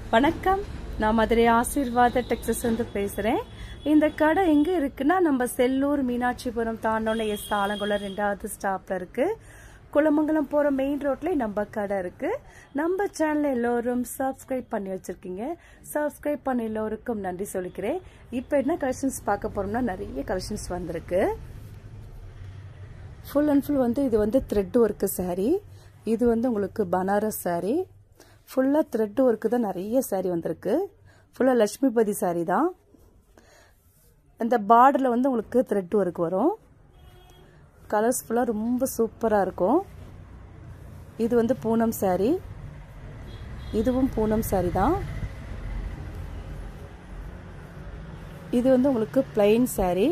வணக்கம் நான் மதுரை ஆசீர்வாத டெக்ஸஸ் வந்து பேசுகிறேன் இந்த கடை எங்கே இருக்குன்னா நம்ம செல்லூர் மீனாட்சிபுரம் தாண்டோன்னு எஸ் ஆலங்குளம் ரெண்டாவது ஸ்டாப்பில் இருக்குது குளமங்கலம் போகிற மெயின் ரோட்லேயே நம்ம கடை இருக்குது நம்ம சேனலை எல்லோரும் சப்ஸ்கிரைப் பண்ணி வச்சுருக்கீங்க சப்ஸ்கிரைப் பண்ண எல்லோருக்கும் நன்றி சொல்லிக்கிறேன் இப்போ என்ன கலெக்ஷன்ஸ் பார்க்க போகிறோம்னா நிறைய கலெக்ஷன்ஸ் வந்திருக்கு ஃபுல் அண்ட் ஃபுல் வந்து இது வந்து த்ரெட் ஒர்க்கு saree இது வந்து உங்களுக்கு பனாரஸ் saree ஃபுல்லாக த்ரெட் ஒர்க்கு தான் நிறைய saree வந்திருக்கு ஃபுல்லாக லட்சுமிபதி saree தான் இந்த பார்டரில் வந்து உங்களுக்கு த்ரெட் ஒர்க் வரும் கலர்ஸ் ஃபுல்லாக ரொம்ப சூப்பராக இருக்கும் இது வந்து பூனம் saree இதுவும் பூனம் saree தான் இது வந்து உங்களுக்கு பிளைன் saree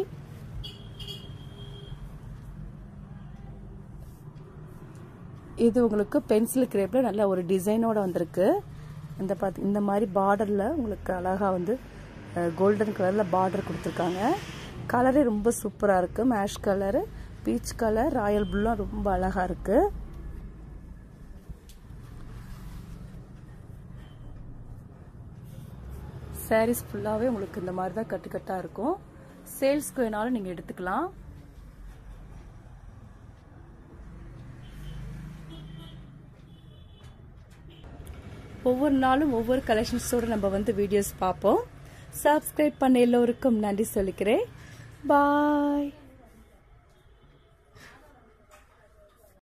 இது உங்களுக்கு பென்சில் கிரேப்பில் நல்ல ஒரு டிசைனோட வந்திருக்கு இந்த பார்த்து இந்த மாதிரி பார்டரில் உங்களுக்கு அழகாக வந்து கோல்டன் கலரில் பார்டர் கொடுத்துருக்காங்க கலரே ரொம்ப சூப்பராக இருக்குது mesh colour peach colour royal ப்ளூலாம் ரொம்ப அழகாக இருக்குது சாரீஸ் ஃபுல்லாகவே உங்களுக்கு இந்த மாதிரி தான் கட்டுக்கட்டாக இருக்கும் சேல்ஸ்க்கு வேணாலும் நீங்கள் எடுத்துக்கலாம் ஒவ்வொரு நாளும் ஒவ்வொரு கலெக்ஷன்ஸோடு நம்ம வந்து வீடியோஸ் பார்ப்போம் சப்ஸ்கிரைப் பண்ண எல்லோருக்கும் நன்றி சொல்லிக்கிறேன் பாய்